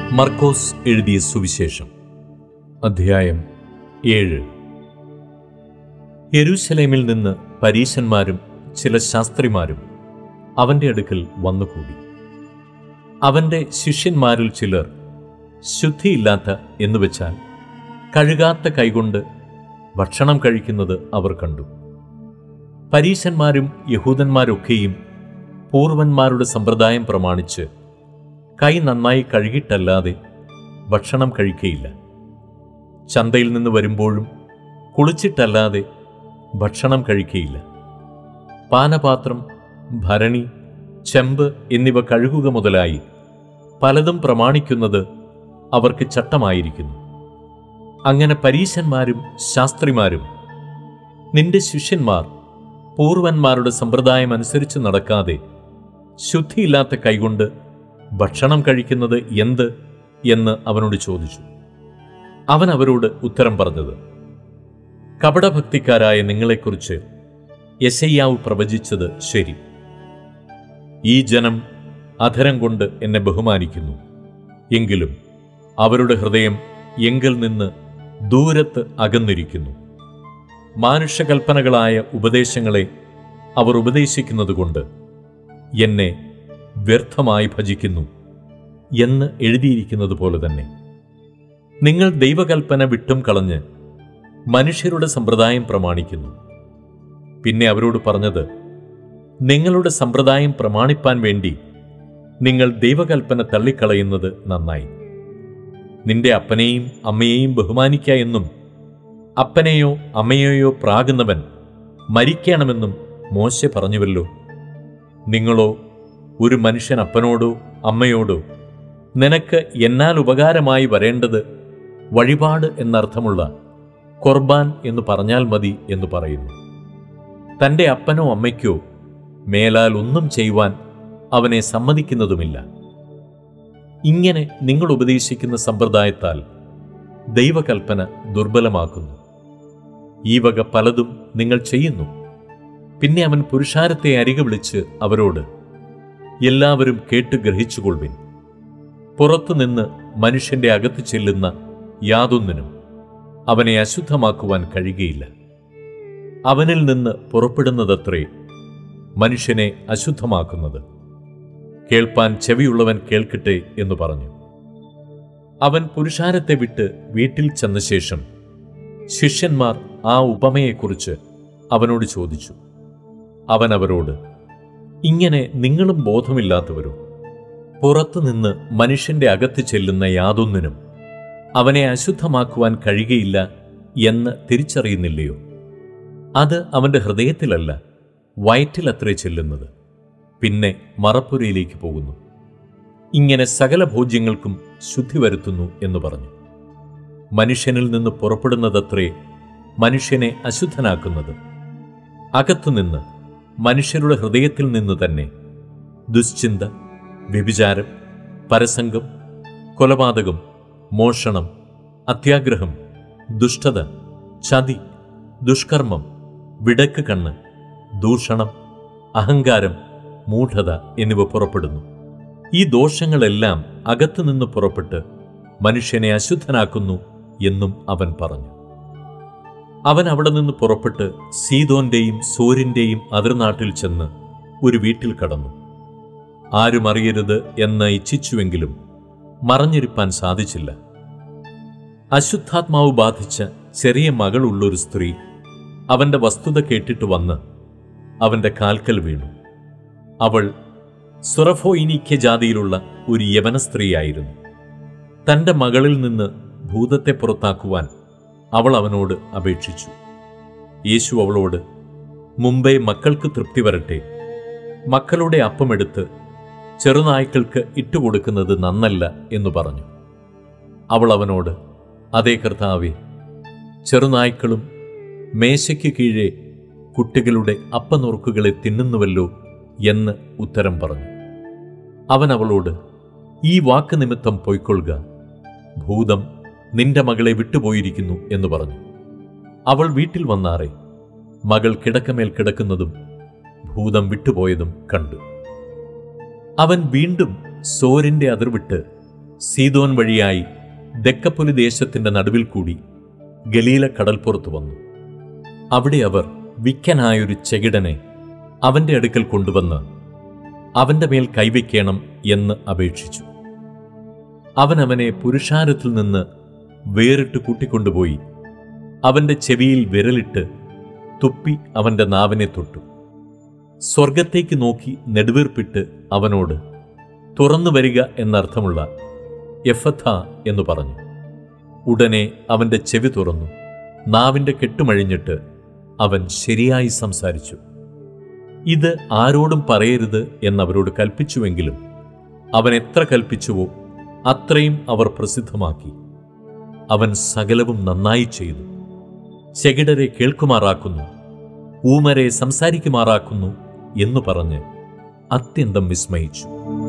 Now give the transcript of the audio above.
മർക്കോസ് എഴുതിയ സുവിശേഷം അധ്യായം ഏഴ് യെരൂശലേമിൽ നിന്ന് പരീശന്മാരും ചില ശാസ്ത്രിമാരും അവന്റെ അടുക്കൽ വന്നുകൂടി അവന്റെ ശിഷ്യന്മാരിൽ ചിലർ ശുദ്ധിയില്ലാത്ത എന്നുവെച്ചാൽ കഴുകാത്ത കൈകൊണ്ട് ഭക്ഷണം കഴിക്കുന്നത് അവർ കണ്ടു പരീശന്മാരും യഹൂദന്മാരൊക്കെയും പൂർവന്മാരുടെ സമ്പ്രദായം പ്രമാണിച്ച് കൈ നന്നായി കഴുകിയിട്ടല്ലാതെ ഭക്ഷണം കഴിക്കയില്ല ചന്തയിൽ നിന്ന് വരുമ്പോഴും കുളിച്ചിട്ടല്ലാതെ ഭക്ഷണം കഴിക്കയില്ല പാനപാത്രം ഭരണി ചെമ്പ് എന്നിവ കഴുകുക മുതലായി പലതും പ്രമാണിക്കുന്നത് അവർക്ക് ചട്ടമായിരിക്കുന്നു അങ്ങനെ പരീശന്മാരും ശാസ്ത്രിമാരും നിന്റെ ശിഷ്യന്മാർ പൂർവന്മാരുടെ സമ്പ്രദായം അനുസരിച്ച് നടക്കാതെ ശുദ്ധിയില്ലാത്ത കൈകൊണ്ട് ഭക്ഷണം കഴിക്കുന്നത് എന്ത് എന്ന് അവനോട് ചോദിച്ചു അവൻ അവരോട് ഉത്തരം പറഞ്ഞത് കപടഭക്തിക്കാരായ നിങ്ങളെക്കുറിച്ച് യശയ്യാവ് പ്രവചിച്ചത് ശരി ഈ ജനം അധരം കൊണ്ട് എന്നെ ബഹുമാനിക്കുന്നു എങ്കിലും അവരുടെ ഹൃദയം എങ്കിൽ നിന്ന് ദൂരത്ത് അകന്നിരിക്കുന്നു മാനുഷകൽപ്പനകളായ ഉപദേശങ്ങളെ അവർ ഉപദേശിക്കുന്നതുകൊണ്ട് എന്നെ വ്യർത്ഥമായി ഭജിക്കുന്നു എന്ന് എഴുതിയിരിക്കുന്നത് പോലെ തന്നെ നിങ്ങൾ ദൈവകൽപ്പന വിട്ടും കളഞ്ഞ് മനുഷ്യരുടെ സമ്പ്രദായം പ്രമാണിക്കുന്നു പിന്നെ അവരോട് പറഞ്ഞത് നിങ്ങളുടെ സമ്പ്രദായം പ്രമാണിപ്പാൻ വേണ്ടി നിങ്ങൾ ദൈവകൽപ്പന തള്ളിക്കളയുന്നത് നന്നായി നിന്റെ അപ്പനെയും അമ്മയെയും ബഹുമാനിക്ക എന്നും അപ്പനെയോ അമ്മയെയോ പ്രാകുന്നവൻ മരിക്കണമെന്നും മോശെ പറഞ്ഞുവല്ലോ നിങ്ങളോ ഒരു മനുഷ്യൻ അപ്പനോടോ അമ്മയോടോ നിനക്ക് എന്നാൽ ഉപകാരമായി വരേണ്ടത് വഴിപാട് എന്നർത്ഥമുള്ള കൊർബാൻ എന്ന് പറഞ്ഞാൽ മതി എന്ന് പറയുന്നു തൻ്റെ അപ്പനോ അമ്മയ്ക്കോ മേലാൽ ഒന്നും ചെയ്യുവാൻ അവനെ സമ്മതിക്കുന്നതുമില്ല ഇങ്ങനെ നിങ്ങൾ ഉപദേശിക്കുന്ന സമ്പ്രദായത്താൽ ദൈവകൽപ്പന ദുർബലമാക്കുന്നു ഈ വക പലതും നിങ്ങൾ ചെയ്യുന്നു പിന്നെ അവൻ പുരുഷാരത്തെ അരികെ വിളിച്ച് അവരോട് എല്ലാവരും കേട്ട് ഗ്രഹിച്ചുകൊള്ളുവിൻ പുറത്തുനിന്ന് മനുഷ്യന്റെ അകത്ത് ചെല്ലുന്ന യാതൊന്നിനും അവനെ അശുദ്ധമാക്കുവാൻ കഴിയുകയില്ല അവനിൽ നിന്ന് പുറപ്പെടുന്നതത്രേ മനുഷ്യനെ അശുദ്ധമാക്കുന്നത് കേൾപ്പാൻ ചെവിയുള്ളവൻ കേൾക്കട്ടെ എന്ന് പറഞ്ഞു അവൻ പുരുഷാരത്തെ വിട്ട് വീട്ടിൽ ചെന്ന ശേഷം ശിഷ്യന്മാർ ആ ഉപമയെക്കുറിച്ച് അവനോട് ചോദിച്ചു അവൻ അവരോട് ഇങ്ങനെ നിങ്ങളും ബോധമില്ലാത്തവരും പുറത്തുനിന്ന് മനുഷ്യന്റെ അകത്ത് ചെല്ലുന്ന യാതൊന്നിനും അവനെ അശുദ്ധമാക്കുവാൻ കഴിയുകയില്ല എന്ന് തിരിച്ചറിയുന്നില്ലയോ അത് അവന്റെ ഹൃദയത്തിലല്ല വയറ്റിലത്രേ ചെല്ലുന്നത് പിന്നെ മറപ്പുരയിലേക്ക് പോകുന്നു ഇങ്ങനെ സകല ഭോജ്യങ്ങൾക്കും ശുദ്ധി വരുത്തുന്നു എന്ന് പറഞ്ഞു മനുഷ്യനിൽ നിന്ന് പുറപ്പെടുന്നതത്രേ മനുഷ്യനെ അശുദ്ധനാക്കുന്നത് അകത്തുനിന്ന് മനുഷ്യരുടെ ഹൃദയത്തിൽ നിന്ന് തന്നെ ദുശ്ചിന്ത വ്യഭിചാരം പരസംഗം കൊലപാതകം മോഷണം അത്യാഗ്രഹം ദുഷ്ടത ചതി ദുഷ്കർമ്മം വിടക്ക് കണ്ണ് ദൂഷണം അഹങ്കാരം മൂഢത എന്നിവ പുറപ്പെടുന്നു ഈ ദോഷങ്ങളെല്ലാം അകത്തുനിന്ന് പുറപ്പെട്ട് മനുഷ്യനെ അശുദ്ധനാക്കുന്നു എന്നും അവൻ പറഞ്ഞു അവൻ അവിടെ നിന്ന് പുറപ്പെട്ട് സീതോന്റെയും സൂര്യന്റെയും അതിർനാട്ടിൽ ചെന്ന് ഒരു വീട്ടിൽ കടന്നു ആരും അറിയരുത് എന്ന് ഇച്ഛിച്ചുവെങ്കിലും മറഞ്ഞിരിപ്പാൻ സാധിച്ചില്ല അശുദ്ധാത്മാവ് ബാധിച്ച ചെറിയ മകളുള്ളൊരു സ്ത്രീ അവന്റെ വസ്തുത കേട്ടിട്ട് വന്ന് അവന്റെ കാൽക്കൽ വീണു അവൾ സുറഫോയിനിക്യ ജാതിയിലുള്ള ഒരു യവന സ്ത്രീയായിരുന്നു തന്റെ മകളിൽ നിന്ന് ഭൂതത്തെ പുറത്താക്കുവാൻ അവൾ അവനോട് അപേക്ഷിച്ചു യേശു അവളോട് മുമ്പേ മക്കൾക്ക് തൃപ്തി വരട്ടെ മക്കളുടെ അപ്പമെടുത്ത് ചെറുനായ്ക്കൾക്ക് ഇട്ടുകൊടുക്കുന്നത് നന്നല്ല എന്ന് പറഞ്ഞു അവൾ അവനോട് അതേ കർത്താവെ ചെറുനായ്ക്കളും മേശയ്ക്ക് കീഴെ കുട്ടികളുടെ അപ്പനുറുക്കുകളെ തിന്നുന്നുവല്ലോ എന്ന് ഉത്തരം പറഞ്ഞു അവൻ അവളോട് ഈ വാക്ക് നിമിത്തം പൊയ്ക്കൊള്ളുക ഭൂതം നിന്റെ മകളെ വിട്ടുപോയിരിക്കുന്നു എന്ന് പറഞ്ഞു അവൾ വീട്ടിൽ വന്നാറെ മകൾ കിടക്കമേൽ കിടക്കുന്നതും ഭൂതം വിട്ടുപോയതും കണ്ടു അവൻ വീണ്ടും സോരിന്റെ അതിർവിട്ട് സീതോൻ വഴിയായി ദക്കപ്പൊലി ദേശത്തിന്റെ നടുവിൽ കൂടി ഗലീല കടൽപ്പുറത്ത് വന്നു അവിടെ അവർ വിക്കനായൊരു ചെകിടനെ അവന്റെ അടുക്കൽ കൊണ്ടുവന്ന് അവന്റെ മേൽ കൈവയ്ക്കണം എന്ന് അപേക്ഷിച്ചു അവൻ അവനെ പുരുഷാരത്തിൽ നിന്ന് വേറിട്ട് കൂട്ടിക്കൊണ്ടുപോയി അവന്റെ ചെവിയിൽ വിരലിട്ട് തുപ്പി അവന്റെ നാവിനെ തൊട്ടു സ്വർഗത്തേക്ക് നോക്കി നെടുവീർപ്പിട്ട് അവനോട് തുറന്നു വരിക എന്നർത്ഥമുള്ള എഫഥ എന്ന് പറഞ്ഞു ഉടനെ അവന്റെ ചെവി തുറന്നു നാവിന്റെ കെട്ടുമഴിഞ്ഞിട്ട് അവൻ ശരിയായി സംസാരിച്ചു ഇത് ആരോടും പറയരുത് എന്നവരോട് കൽപ്പിച്ചുവെങ്കിലും അവൻ എത്ര കൽപ്പിച്ചുവോ അത്രയും അവർ പ്രസിദ്ധമാക്കി അവൻ സകലവും നന്നായി ചെയ്തു ചെകിടരെ കേൾക്കുമാറാക്കുന്നു ഊമരെ സംസാരിക്കുമാറാക്കുന്നു എന്നു പറഞ്ഞ് അത്യന്തം വിസ്മയിച്ചു